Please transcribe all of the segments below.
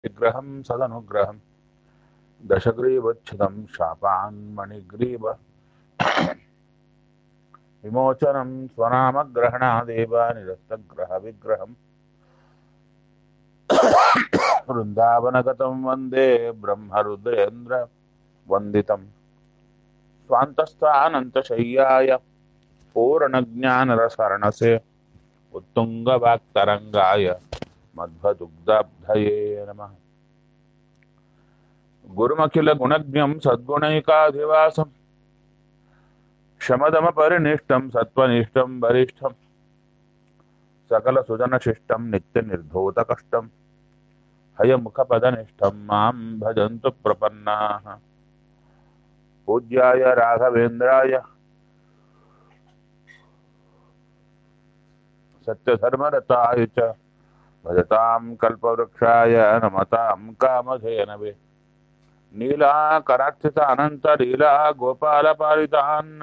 विग्रहं सदनुग्रहं दशग्रीवच्छिदं शापान्मणिग्रीव विमोचनं स्वनामग्रहणादेव निरस्तग्रहविग्रहम् वृन्दावनगतं वन्दे ब्रह्मरुद्रेन्द्र वन्दितं स्वान्तस्थानन्तशय्याय पूर्णज्ञानरसरणसे उत्तुङ्गवाक्तरङ्गाय मध्वदुग्धाब्धये नमः गुरुमखिलगुणज्ञं सद्गुणैकाधिवासं शमदमपरिनिष्टं सत्त्वनिष्ठं वरिष्ठं सकलसुजनशिष्टं नित्यनिर्धूतकष्टं हयमुखपदनिष्ठं मां भजन्तु प्रपन्नाः पूज्याय राघवेन्द्राय सत्यधर्मरताय च भजतां कल्पवृक्षाय नमतां कामधेनवे नीलाकरार्चित अनन्तलीला गोपालपालितान्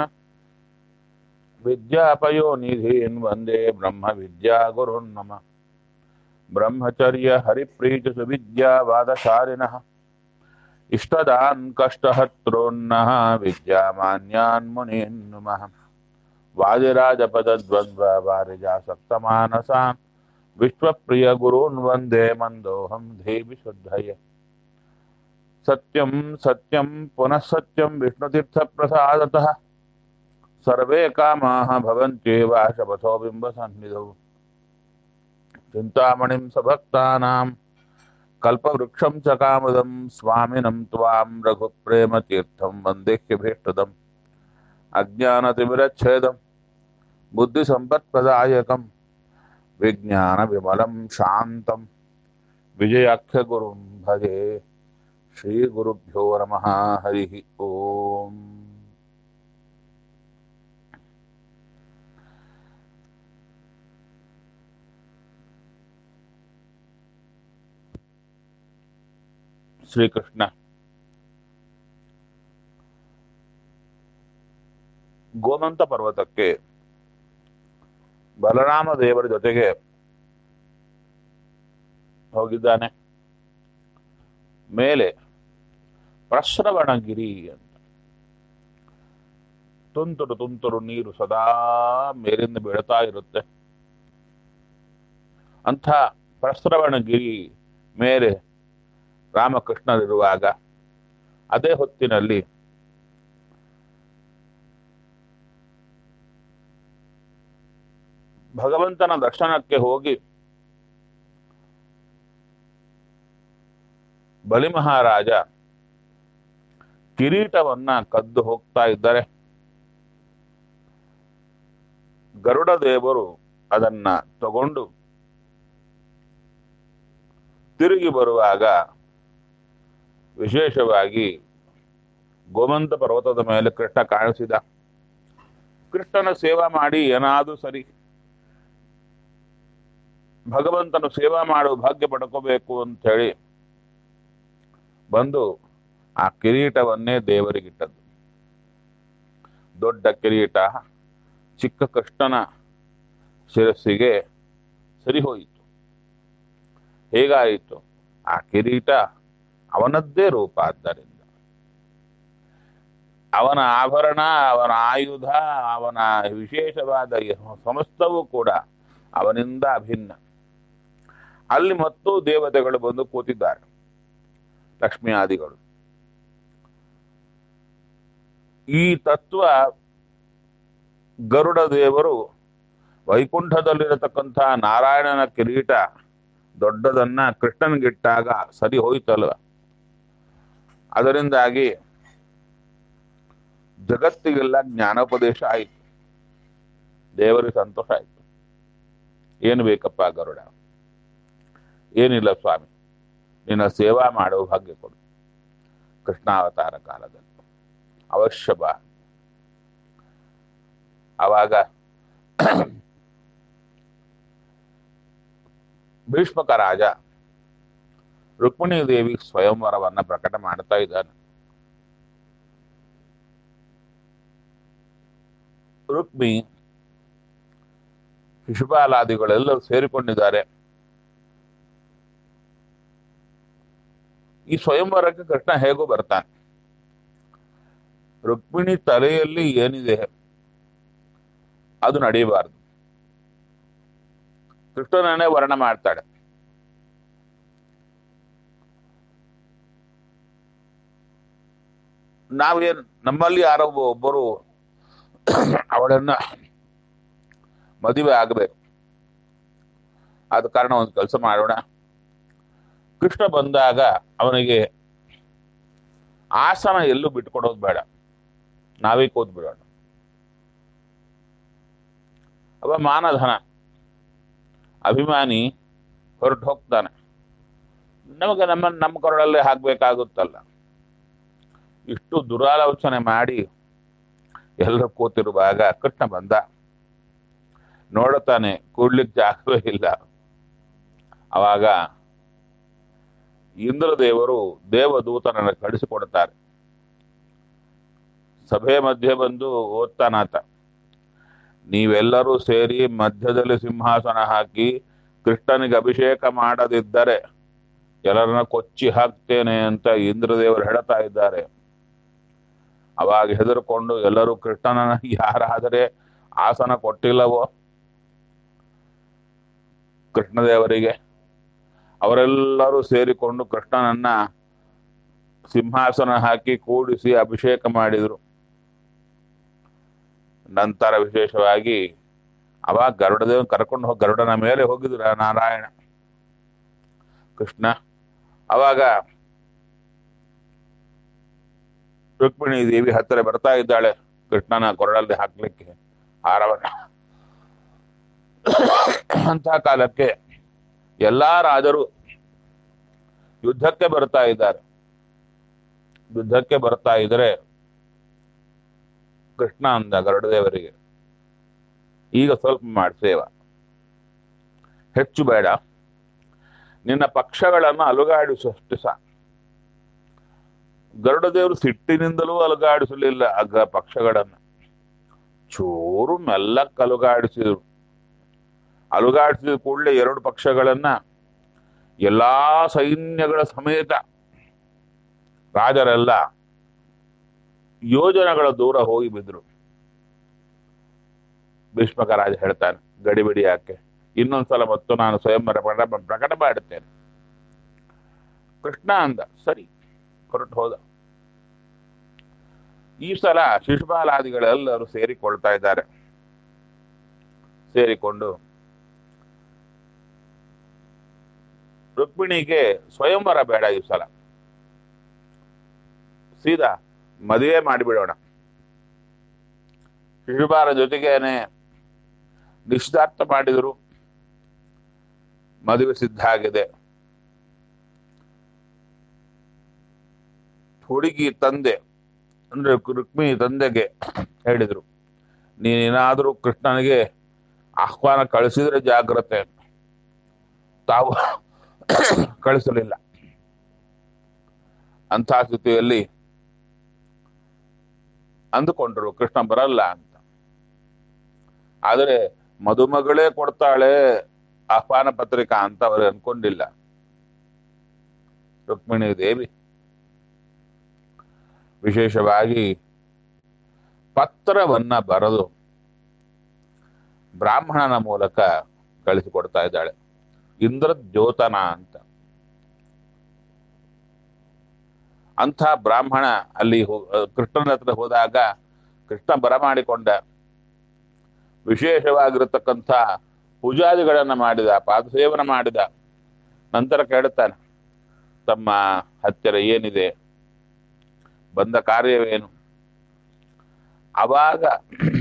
विद्यापयोनिधीन् वन्दे ब्रह्मविद्यागुरुन् मम ब्रह्मचर्य हरिप्रीतिसुविद्यावादशालिनः इष्टदान् कष्टहर्तॄन्नः विद्यामान्यान् मुनीन् नुमः वादिराजपदद्वन्द्ववारिजासक्तमानसान् विश्वप्रियगुरून् वन्दे मन्दोऽहं देवि शुद्धये सत्यं सत्यं पुनः सत्यं विष्णुतीर्थप्रसादतः सर्वे कामाः भवन्त्येव शपथो बिम्बसन्निधौ चिन्तामणिं सभक्तानां कल्पवृक्षं च कामदं स्वामिनं त्वां रघुप्रेमतीर्थं वन्देह्यभीष्टदम् अज्ञानतिमिरच्छेदं बुद्धिसम्पत्प्रदायकं विज्ञानविमलं शान्तं विजयाख्यगुरुं भजे श्रीगुरुभ्यो नमः हरिः ओम् ಶ್ರೀಕೃಷ್ಣ ಗೋಮಂತ ಪರ್ವತಕ್ಕೆ ಬಲರಾಮ ದೇವರ ಜೊತೆಗೆ ಹೋಗಿದ್ದಾನೆ ಮೇಲೆ ಪ್ರಶ್ರವಣಗಿರಿ ಅಂತ ತುಂತುರು ತುಂತುರು ನೀರು ಸದಾ ಮೇಲಿಂದ ಬೀಳ್ತಾ ಇರುತ್ತೆ ಅಂಥ ಪ್ರಸ್ರವಣಗಿರಿ ಮೇಲೆ ರಾಮಕೃಷ್ಣರಿರುವಾಗ ಅದೇ ಹೊತ್ತಿನಲ್ಲಿ ಭಗವಂತನ ದರ್ಶನಕ್ಕೆ ಹೋಗಿ ಬಲಿ ಮಹಾರಾಜ ಕಿರೀಟವನ್ನ ಕದ್ದು ಹೋಗ್ತಾ ಇದ್ದರೆ ಗರುಡ ದೇವರು ಅದನ್ನ ತಗೊಂಡು ತಿರುಗಿ ಬರುವಾಗ ವಿಶೇಷವಾಗಿ ಗೋಮಂತ ಪರ್ವತದ ಮೇಲೆ ಕೃಷ್ಣ ಕಾಣಿಸಿದ ಕೃಷ್ಣನ ಸೇವಾ ಮಾಡಿ ಏನಾದರೂ ಸರಿ ಭಗವಂತನ ಸೇವಾ ಮಾಡುವ ಭಾಗ್ಯ ಪಡ್ಕೋಬೇಕು ಅಂತ ಹೇಳಿ ಬಂದು ಆ ಕಿರೀಟವನ್ನೇ ದೇವರಿಗಿಟ್ಟದ್ದು ದೊಡ್ಡ ಕಿರೀಟ ಚಿಕ್ಕ ಕೃಷ್ಣನ ಶಿರಸ್ಸಿಗೆ ಸರಿ ಹೋಯಿತು ಹೇಗಾಯಿತು ಆ ಕಿರೀಟ ಅವನದ್ದೇ ರೂಪ ಆದ್ದರಿಂದ ಅವನ ಆಭರಣ ಅವನ ಆಯುಧ ಅವನ ವಿಶೇಷವಾದ ಸಮಸ್ತವೂ ಕೂಡ ಅವನಿಂದ ಅಭಿನ್ನ ಅಲ್ಲಿ ಮತ್ತು ದೇವತೆಗಳು ಬಂದು ಕೂತಿದ್ದಾರೆ ಲಕ್ಷ್ಮೀ ಆದಿಗಳು ಈ ತತ್ವ ಗರುಡ ದೇವರು ವೈಕುಂಠದಲ್ಲಿರತಕ್ಕಂಥ ನಾರಾಯಣನ ಕಿರೀಟ ದೊಡ್ಡದನ್ನ ಕೃಷ್ಣನ್ಗಿಟ್ಟಾಗ ಸರಿ ಹೋಯ್ತಲ್ವ ಅದರಿಂದಾಗಿ ಜಗತ್ತಿಗೆಲ್ಲ ಜ್ಞಾನೋಪದೇಶ ಆಯಿತು ದೇವರಿಗೆ ಸಂತೋಷ ಆಯಿತು ಏನು ಬೇಕಪ್ಪ ಗರುಡ ಏನಿಲ್ಲ ಸ್ವಾಮಿ ನಿನ್ನ ಸೇವಾ ಮಾಡುವ ಭಾಗ್ಯ ಕೊಡು ಕೃಷ್ಣಾವತಾರ ಕಾಲದಲ್ಲಿ ಅವಶ್ಯ ಬಾ ಆವಾಗ ಭೀಷ್ಮಕ ರಾಜ ರುಕ್ಮಿಣಿ ದೇವಿ ಸ್ವಯಂವರವನ್ನ ಪ್ರಕಟ ಮಾಡ್ತಾ ಇದ್ದಾನೆ ರುಕ್ಮಿ ಶಿಶುಪಾಲಾದಿಗಳೆಲ್ಲರೂ ಸೇರಿಕೊಂಡಿದ್ದಾರೆ ಈ ಸ್ವಯಂವರಕ್ಕೆ ಕೃಷ್ಣ ಹೇಗೂ ಬರ್ತಾನೆ ರುಕ್ಮಿಣಿ ತಲೆಯಲ್ಲಿ ಏನಿದೆ ಅದು ನಡೀಬಾರದು ಕೃಷ್ಣನೇ ವರ್ಣ ಮಾಡ್ತಾಳೆ ನಾವೇನ್ ನಮ್ಮಲ್ಲಿ ಯಾರೋ ಒಬ್ಬ- ಒಬ್ಬರು ಅವಳನ್ನ ಮದುವೆ ಆಗಬೇಕು ಆದ ಕಾರಣ ಒಂದು ಕೆಲಸ ಮಾಡೋಣ ಕೃಷ್ಣ ಬಂದಾಗ ಅವನಿಗೆ ಆಸನ ಎಲ್ಲೂ ಬಿಟ್ಕೊಡೋದು ಬೇಡ ನಾವೇ ಕೂತ್ ಬಿಡೋಣ ಅವ ಮಾನಧನ ಅಭಿಮಾನಿ ಹೊರಟು ಹೋಗ್ತಾನೆ ನಮಗೆ ನಮ್ಮ ನಮ್ಮ ಕೊರಳಲ್ಲೇ ಹಾಕ್ಬೇಕಾಗುತ್ತಲ್ಲ ಇಷ್ಟು ದುರಾಲೋಚನೆ ಮಾಡಿ ಎಲ್ಲರೂ ಕೂತಿರುವಾಗ ಕೃಷ್ಣ ಬಂದ ನೋಡುತ್ತಾನೆ ಕೂಡ್ಲಿಕ್ಕೆ ಜಾಗವೇ ಇಲ್ಲ ಅವಾಗ ಇಂದ್ರದೇವರು ದೇವದೂತನನ್ನು ಕಳಿಸಿಕೊಡ್ತಾರೆ ಸಭೆ ಮಧ್ಯೆ ಬಂದು ಓದ್ತಾನಾತ ನೀವೆಲ್ಲರೂ ಸೇರಿ ಮಧ್ಯದಲ್ಲಿ ಸಿಂಹಾಸನ ಹಾಕಿ ಕೃಷ್ಣನಿಗೆ ಅಭಿಷೇಕ ಮಾಡದಿದ್ದರೆ ಎಲ್ಲರನ್ನ ಕೊಚ್ಚಿ ಹಾಕ್ತೇನೆ ಅಂತ ಇಂದ್ರದೇವರು ಹೇಳ್ತಾ ಇದ್ದಾರೆ ಅವಾಗ ಹೆದರ್ಕೊಂಡು ಎಲ್ಲರೂ ಕೃಷ್ಣನ ಯಾರಾದರೆ ಆಸನ ಕೊಟ್ಟಿಲ್ಲವೋ ಕೃಷ್ಣದೇವರಿಗೆ ಅವರೆಲ್ಲರೂ ಸೇರಿಕೊಂಡು ಕೃಷ್ಣನನ್ನ ಸಿಂಹಾಸನ ಹಾಕಿ ಕೂಡಿಸಿ ಅಭಿಷೇಕ ಮಾಡಿದರು ನಂತರ ವಿಶೇಷವಾಗಿ ಅವಾಗ ಗರುಡದೇವ ಕರ್ಕೊಂಡು ಹೋಗಿ ಗರುಡನ ಮೇಲೆ ಹೋಗಿದ್ರು ನಾರಾಯಣ ಕೃಷ್ಣ ಅವಾಗ ರುಕ್ಮಿಣಿ ದೇವಿ ಹತ್ತಿರ ಬರ್ತಾ ಇದ್ದಾಳೆ ಕೃಷ್ಣನ ಕೊರಳಲ್ಲಿ ಹಾಕ್ಲಿಕ್ಕೆ ಹಾರವನ್ನ ಅಂತಹ ಕಾಲಕ್ಕೆ ಎಲ್ಲಾ ರಾಜರು ಯುದ್ಧಕ್ಕೆ ಬರ್ತಾ ಇದ್ದಾರೆ ಯುದ್ಧಕ್ಕೆ ಬರ್ತಾ ಇದ್ರೆ ಕೃಷ್ಣ ಅಂದ ಗರುಡದೇವರಿಗೆ ಈಗ ಸ್ವಲ್ಪ ಮಾಡಿ ಸೇವ ಹೆಚ್ಚು ಬೇಡ ನಿನ್ನ ಪಕ್ಷಗಳನ್ನು ಅಲುಗಾಡಿಸುವಷ್ಟು ಸಾ ಗರುಡದೇವರು ಸಿಟ್ಟಿನಿಂದಲೂ ಅಲುಗಾಡಿಸಲಿಲ್ಲ ಅಗ್ಗ ಪಕ್ಷಗಳನ್ನ ಚೂರು ಮೆಲ್ಲಕ್ಕೆ ಅಲುಗಾಡಿಸಿದ್ರು ಅಲುಗಾಡಿಸಿದ ಕೂಡಲೇ ಎರಡು ಪಕ್ಷಗಳನ್ನ ಎಲ್ಲಾ ಸೈನ್ಯಗಳ ಸಮೇತ ರಾಜರೆಲ್ಲ ಯೋಜನೆಗಳ ದೂರ ಹೋಗಿ ಬಿದ್ರು ಭೀಷ್ಮಕ ರಾಜ ಹೇಳ್ತಾನೆ ಗಡಿಬಿಡಿ ಯಾಕೆ ಇನ್ನೊಂದ್ಸಲ ಮತ್ತು ನಾನು ಸ್ವಯಂವರ ಪ್ರಕಟ ಪ್ರಕಟ ಮಾಡುತ್ತೇನೆ ಕೃಷ್ಣ ಅಂದ ಸರಿ ಹೊರಟು ಹೋದ ಈ ಸಲ ಶಿಶುಪಾಲಾದಿಗಳೆಲ್ಲರೂ ಸೇರಿಕೊಳ್ತಾ ಇದ್ದಾರೆ ಸೇರಿಕೊಂಡು ರುಕ್ಮಿಣಿಗೆ ಸ್ವಯಂವರ ಬೇಡ ಈ ಸಲ ಸೀದಾ ಮದುವೆ ಮಾಡಿಬಿಡೋಣ ಶಿಶುಪಾಲ ಜೊತೆಗೇನೆ ನಿಶ್ಚಿತಾರ್ಥ ಮಾಡಿದರು ಮದುವೆ ಸಿದ್ಧ ಆಗಿದೆ ಹುಡುಗಿ ತಂದೆ ಅಂದ್ರೆ ರುಕ್ಮಿಣಿ ತಂದೆಗೆ ಹೇಳಿದ್ರು ನೀನೇನಾದ್ರೂ ಕೃಷ್ಣನಿಗೆ ಆಹ್ವಾನ ಕಳಿಸಿದ್ರೆ ಜಾಗ್ರತೆ ತಾವು ಕಳಿಸಲಿಲ್ಲ ಅಂಥ ಸ್ಥಿತಿಯಲ್ಲಿ ಅಂದುಕೊಂಡ್ರು ಕೃಷ್ಣ ಬರಲ್ಲ ಅಂತ ಆದರೆ ಮದುಮಗಳೇ ಕೊಡ್ತಾಳೆ ಆಹ್ವಾನ ಪತ್ರಿಕಾ ಅಂತ ಅವರು ಅನ್ಕೊಂಡಿಲ್ಲ ರುಕ್ಮಿಣಿ ದೇವಿ ವಿಶೇಷವಾಗಿ ಪತ್ರವನ್ನ ಬರೆದು ಬ್ರಾಹ್ಮಣನ ಮೂಲಕ ಕಳಿಸಿಕೊಡ್ತಾ ಇದ್ದಾಳೆ ಇಂದ್ರದ್ಯೋತನ ಅಂತ ಅಂಥ ಬ್ರಾಹ್ಮಣ ಅಲ್ಲಿ ಹೋ- ಕೃಷ್ಣನ ಹತ್ರ ಹೋದಾಗ ಕೃಷ್ಣ ಬರಮಾಡಿಕೊಂಡ ವಿಶೇಷವಾಗಿರತಕ್ಕಂಥ ಪೂಜಾದಿಗಳನ್ನ ಮಾಡಿದ ಪಾದಸೇವನ ಮಾಡಿದ ನಂತರ ಕೇಳುತ್ತಾನೆ ತಮ್ಮ ಹತ್ತಿರ ಏನಿದೆ ಬಂದ ಕಾರ್ಯವೇನು ಅವಾಗ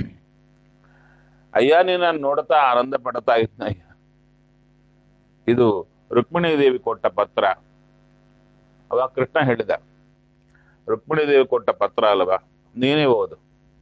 ಅಯ್ಯ ನೀನ ನೋಡ್ತಾ ಆನಂದ ಪಡ್ತಾ ಇದ್ನಯ್ಯ ಇದು ರುಕ್ಮಿಣಿ ದೇವಿ ಕೊಟ್ಟ ಪತ್ರ ಅವಾಗ ಕೃಷ್ಣ ಹೇಳಿದ ರುಕ್ಮಿಣಿ ದೇವಿ ಕೊಟ್ಟ ಪತ್ರ ಅಲ್ವಾ ನೀನೇ ಓದು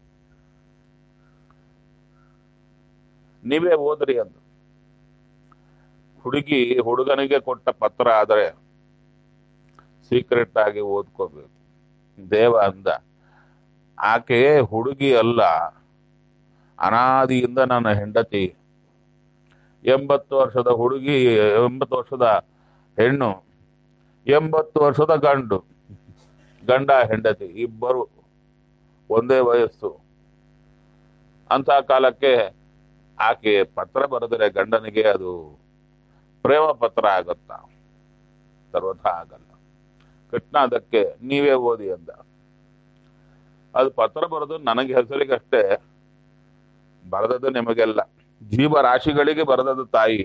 ನೀವೇ ಓದ್ರಿ ಅಂದು ಹುಡುಗಿ ಹುಡುಗನಿಗೆ ಕೊಟ್ಟ ಪತ್ರ ಆದರೆ ಸೀಕ್ರೆಟ್ ಆಗಿ ಓದ್ಕೋಬೇಕು ದೇವ ಅಂದ ಆಕೆ ಹುಡುಗಿ ಅಲ್ಲ ಅನಾದಿಯಿಂದ ನನ್ನ ಹೆಂಡತಿ ಎಂಬತ್ತು ವರ್ಷದ ಹುಡುಗಿ ಎಂಬತ್ತು ವರ್ಷದ ಹೆಣ್ಣು ಎಂಬತ್ತು ವರ್ಷದ ಗಂಡು ಗಂಡ ಹೆಂಡತಿ ಇಬ್ಬರು ಒಂದೇ ವಯಸ್ಸು ಅಂತ ಕಾಲಕ್ಕೆ ಆಕೆ ಪತ್ರ ಬರೆದರೆ ಗಂಡನಿಗೆ ಅದು ಪ್ರೇಮ ಪತ್ರ ಆಗತ್ತಾ ಸರ್ವಥಾ ಆಗಲ್ಲ ಕೃಷ್ಣ ಅದಕ್ಕೆ ನೀವೇ ಓದಿ ಅಂದ ಅದು ಪತ್ರ ಬರೆದು ನನಗೆ ಹೆಸರಿಗಷ್ಟೇ ಬರೆದದ್ದು ನಿಮಗೆಲ್ಲ ಜೀವರಾಶಿಗಳಿಗೆ ಬರೆದದ್ದು ತಾಯಿ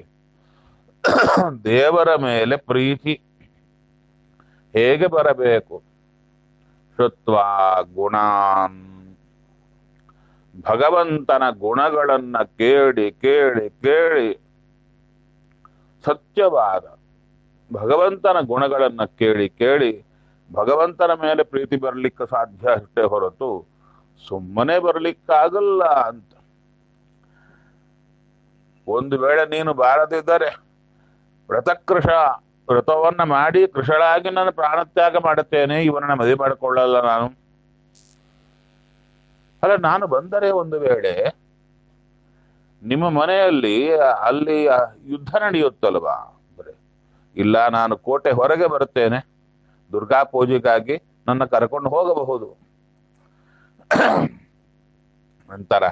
ದೇವರ ಮೇಲೆ ಪ್ರೀತಿ ಹೇಗೆ ಬರಬೇಕು ಶುತ್ವ ಗುಣಾನ್ ಭಗವಂತನ ಗುಣಗಳನ್ನ ಕೇಳಿ ಕೇಳಿ ಕೇಳಿ ಸತ್ಯವಾದ ಭಗವಂತನ ಗುಣಗಳನ್ನ ಕೇಳಿ ಕೇಳಿ ಭಗವಂತನ ಮೇಲೆ ಪ್ರೀತಿ ಬರ್ಲಿಕ್ಕೆ ಸಾಧ್ಯ ಅಷ್ಟೇ ಹೊರತು ಸುಮ್ಮನೆ ಬರ್ಲಿಕ್ಕಾಗಲ್ಲ ಅಂತ ಒಂದು ವೇಳೆ ನೀನು ಬಾರದಿದ್ದರೆ ವ್ರತಕೃಷ ವ್ರತವನ್ನ ಮಾಡಿ ಕೃಷಳಾಗಿ ನಾನು ಪ್ರಾಣತ್ಯಾಗ ಮಾಡುತ್ತೇನೆ ಇವನನ್ನ ಮದುವೆ ಮಾಡಿಕೊಳ್ಳಲ್ಲ ನಾನು ಅಲ್ಲ ನಾನು ಬಂದರೆ ಒಂದು ವೇಳೆ ನಿಮ್ಮ ಮನೆಯಲ್ಲಿ ಅಲ್ಲಿ ಯುದ್ಧ ನಡೆಯುತ್ತಲ್ವಾ ಬರೀ ಇಲ್ಲ ನಾನು ಕೋಟೆ ಹೊರಗೆ ಬರುತ್ತೇನೆ ದುರ್ಗಾ ಪೂಜೆಗಾಗಿ ನನ್ನ ಕರ್ಕೊಂಡು ಹೋಗಬಹುದು ನಂತರ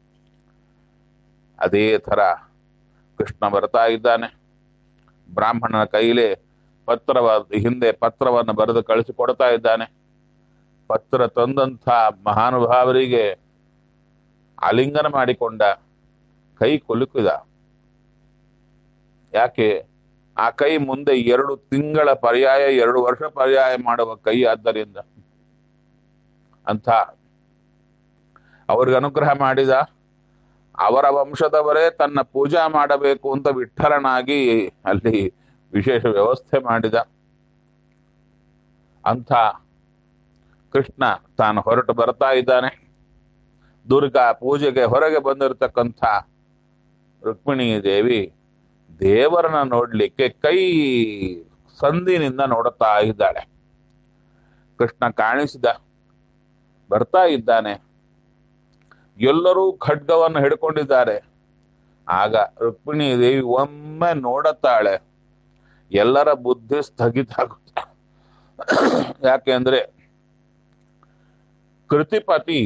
ಅದೇ ಥರ ಕೃಷ್ಣ ಬರ್ತಾ ಇದ್ದಾನೆ ಬ್ರಾಹ್ಮಣನ ಕೈಲೇ ಪತ್ರವ ಹಿಂದೆ ಪತ್ರವನ್ನು ಬರೆದು ಕಳಿಸಿಕೊಡ್ತಾ ಇದ್ದಾನೆ ಪತ್ರ ತಂದಂಥ ಮಹಾನುಭಾವರಿಗೆ ಆಲಿಂಗನ ಮಾಡಿಕೊಂಡ ಕೈ ಕುಲುಕಿದ ಯಾಕೆ ಆ ಕೈ ಮುಂದೆ ಎರಡು ತಿಂಗಳ ಪರ್ಯಾಯ ಎರಡು ವರ್ಷ ಪರ್ಯಾಯ ಮಾಡುವ ಕೈ ಆದ್ದರಿಂದ ಅಂತ ಅವ್ರಿಗೆ ಅನುಗ್ರಹ ಮಾಡಿದ ಅವರ ವಂಶದವರೇ ತನ್ನ ಪೂಜಾ ಮಾಡಬೇಕು ಅಂತ ವಿಠಲನಾಗಿ ಅಲ್ಲಿ ವಿಶೇಷ ವ್ಯವಸ್ಥೆ ಮಾಡಿದ ಅಂಥ ಕೃಷ್ಣ ತಾನು ಹೊರಟು ಬರ್ತಾ ಇದ್ದಾನೆ ದುರ್ಗಾ ಪೂಜೆಗೆ ಹೊರಗೆ ಬಂದಿರತಕ್ಕಂಥ ರುಕ್ಮಿಣಿ ದೇವಿ ದೇವರನ್ನ ನೋಡ್ಲಿಕ್ಕೆ ಕೈ ಸಂದಿನಿಂದ ನೋಡುತ್ತಾ ಇದ್ದಾಳೆ ಕೃಷ್ಣ ಕಾಣಿಸಿದ ಬರ್ತಾ ಇದ್ದಾನೆ ಎಲ್ಲರೂ ಖಡ್ಗವನ್ನು ಹಿಡ್ಕೊಂಡಿದ್ದಾರೆ ಆಗ ರುಕ್ಮಿಣಿ ದೇವಿ ಒಮ್ಮೆ ನೋಡುತ್ತಾಳೆ ಎಲ್ಲರ ಬುದ್ಧಿ ಸ್ಥಗಿತ ಆಗುತ್ತೆ ಯಾಕೆಂದ್ರೆ ಕೃತಿಪತಿ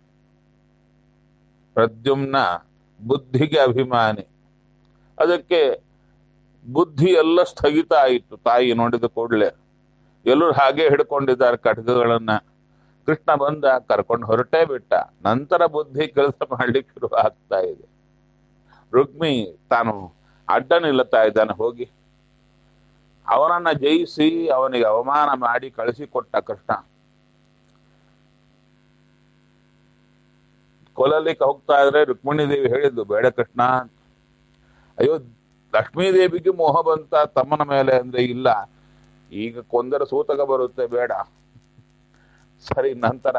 ಪ್ರದ್ಯುಮ್ನ ಬುದ್ಧಿಗೆ ಅಭಿಮಾನಿ ಅದಕ್ಕೆ ಬುದ್ಧಿ ಎಲ್ಲ ಸ್ಥಗಿತ ಆಯಿತು ತಾಯಿ ನೋಡಿದ ಕೂಡಲೇ ಎಲ್ಲರೂ ಹಾಗೆ ಹಿಡ್ಕೊಂಡಿದ್ದಾರೆ ಖಡ್ಗಗಳನ್ನ ಕೃಷ್ಣ ಬಂದ ಕರ್ಕೊಂಡು ಹೊರಟೇ ಬಿಟ್ಟ ನಂತರ ಬುದ್ಧಿ ಕೆಲಸ ಮಾಡ್ಲಿಕ್ಕೆ ಶುರು ಆಗ್ತಾ ಇದೆ ರುಕ್ಮಿ ತಾನು ಅಡ್ಡ ನಿಲ್ಲುತ್ತಾ ಇದ್ದಾನೆ ಹೋಗಿ ಅವನನ್ನ ಜಯಿಸಿ ಅವನಿಗೆ ಅವಮಾನ ಮಾಡಿ ಕಳಿಸಿಕೊಟ್ಟ ಕೃಷ್ಣ ಕೊಲಲಿಕ್ಕೆ ಹೋಗ್ತಾ ಇದ್ರೆ ರುಕ್ಮಿಣಿ ದೇವಿ ಹೇಳಿದ್ದು ಬೇಡ ಕೃಷ್ಣ ಅಂತ. ಅಯ್ಯೋ ಲಕ್ಷ್ಮೀ ದೇವಿಗೆ ಮೋಹ ಬಂತ ತಮ್ಮನ ಮೇಲೆ ಅಂದ್ರೆ ಇಲ್ಲ ಈಗ ಕೊಂದರ ಸೂತಕ ಬರುತ್ತೆ ಬೇಡ ಸರಿ ನಂತರ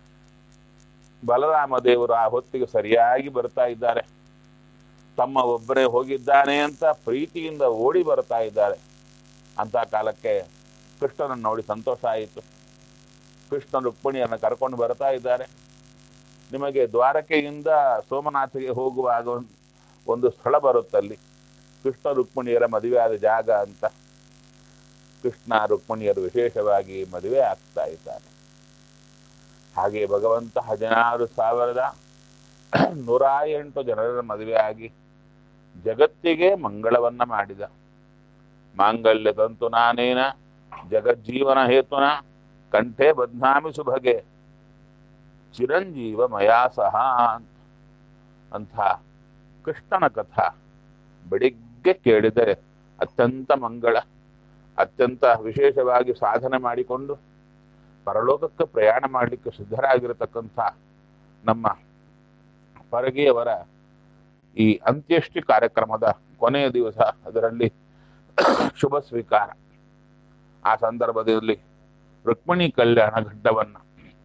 ಬಲರಾಮ ದೇವರು ಆ ಹೊತ್ತಿಗೆ ಸರಿಯಾಗಿ ಬರ್ತಾ ಇದ್ದಾರೆ ತಮ್ಮ ಒಬ್ಬರೇ ಹೋಗಿದ್ದಾನೆ ಅಂತ ಪ್ರೀತಿಯಿಂದ ಓಡಿ ಬರ್ತಾ ಇದ್ದಾರೆ ಅಂತ ಕಾಲಕ್ಕೆ ಕೃಷ್ಣನನ್ನು ನೋಡಿ ಸಂತೋಷ ಆಯಿತು ಕೃಷ್ಣ ರುಕ್ಮಿಣಿಯನ್ನು ಕರ್ಕೊಂಡು ಬರ್ತಾ ಇದ್ದಾರೆ ನಿಮಗೆ ದ್ವಾರಕೆಯಿಂದ ಸೋಮನಾಥಿಗೆ ಹೋಗುವಾಗ ಒಂದ್- ಒಂದು ಸ್ಥಳ ಬರುತ್ತಲ್ಲಿ ಕೃಷ್ಣ ರುಕ್ಮಿಣಿಯರ ಮದುವೆ ಆದ ಜಾಗ ಅಂತ ಕೃಷ್ಣ ರುಕ್ಮಿಣಿಯರು ವಿಶೇಷವಾಗಿ ಮದುವೆ ಆಗ್ತಾ ಇದ್ದಾರೆ ಹಾಗೆ ಭಗವಂತ ಹದಿನಾರು ಸಾವಿರದ ನೂರ ಎಂಟು ಜನರ ಮದುವೆ ಆಗಿ ಜಗತ್ತಿಗೆ ಮಂಗಳವನ್ನ ಮಾಡಿದ ಮಾಂಗಲ್ಯ ತಂತು ನಾನೇನ ಜಗಜ್ಜೀವನ ಹೇತುನ ಕಂಠೆ ಬದ್ನಾಮಿ ಸುಭಗೆ ಚಿರಂಜೀವ ಮಯಾ ಸಹ ಅಂತ ಅಂಥ ಕೃಷ್ಣನ ಕಥಾ ಬೆಳಿಗ್ಗೆ ಕೇಳಿದರೆ ಅತ್ಯಂತ ಮಂಗಳ ಅತ್ಯಂತ ವಿಶೇಷವಾಗಿ ಸಾಧನೆ ಮಾಡಿಕೊಂಡು ಪರಲೋಕಕ್ಕೆ ಪ್ರಯಾಣ ಮಾಡಲಿಕ್ಕೆ ಸಿದ್ಧರಾಗಿರತಕ್ಕಂಥ ನಮ್ಮ ಪರಗಿಯವರ ಈ ಅಂತ್ಯಷ್ಟಿ ಕಾರ್ಯಕ್ರಮದ ಕೊನೆಯ ದಿವಸ ಅದರಲ್ಲಿ ಶುಭ ಸ್ವೀಕಾರ ಆ ಸಂದರ್ಭದಲ್ಲಿ ರುಕ್ಮಿಣಿ ಕಲ್ಯಾಣ ಘಟ್ಟವನ್ನ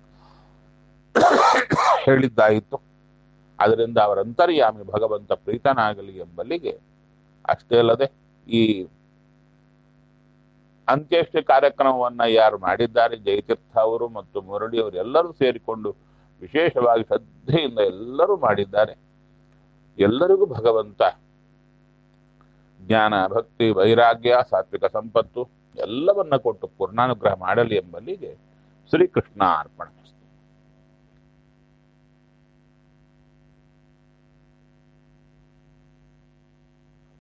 ಹೇಳಿದ್ದಾಯಿತು ಅದರಿಂದ ಅವರ ಅಂತರ್ಯಾಮಿ ಭಗವಂತ ಪ್ರೀತನಾಗಲಿ ಎಂಬಲ್ಲಿಗೆ ಅಷ್ಟೇ ಅಲ್ಲದೆ ಈ ಅಂತ್ಯಷ್ಟಿ ಕಾರ್ಯಕ್ರಮವನ್ನ ಯಾರು ಮಾಡಿದ್ದಾರೆ ಜಯತೀರ್ಥ ಅವರು ಮತ್ತು ಮುರಳಿಯವರು ಎಲ್ಲರೂ ಸೇರಿಕೊಂಡು ವಿಶೇಷವಾಗಿ ಶ್ರದ್ಧೆಯಿಂದ ಎಲ್ಲರೂ ಮಾಡಿದ್ದಾರೆ ಎಲ್ಲರಿಗೂ ಭಗವಂತ ಜ್ಞಾನ ಭಕ್ತಿ ವೈರಾಗ್ಯ ಸಾತ್ವಿಕ ಸಂಪತ್ತು ಎಲ್ಲವನ್ನ ಕೊಟ್ಟು ಪೂರ್ಣಾನುಗ್ರಹ ಮಾಡಲಿ ಎಂಬಲ್ಲಿಗೆ ಶ್ರೀಕೃಷ್ಣ ಅರ್ಪಣ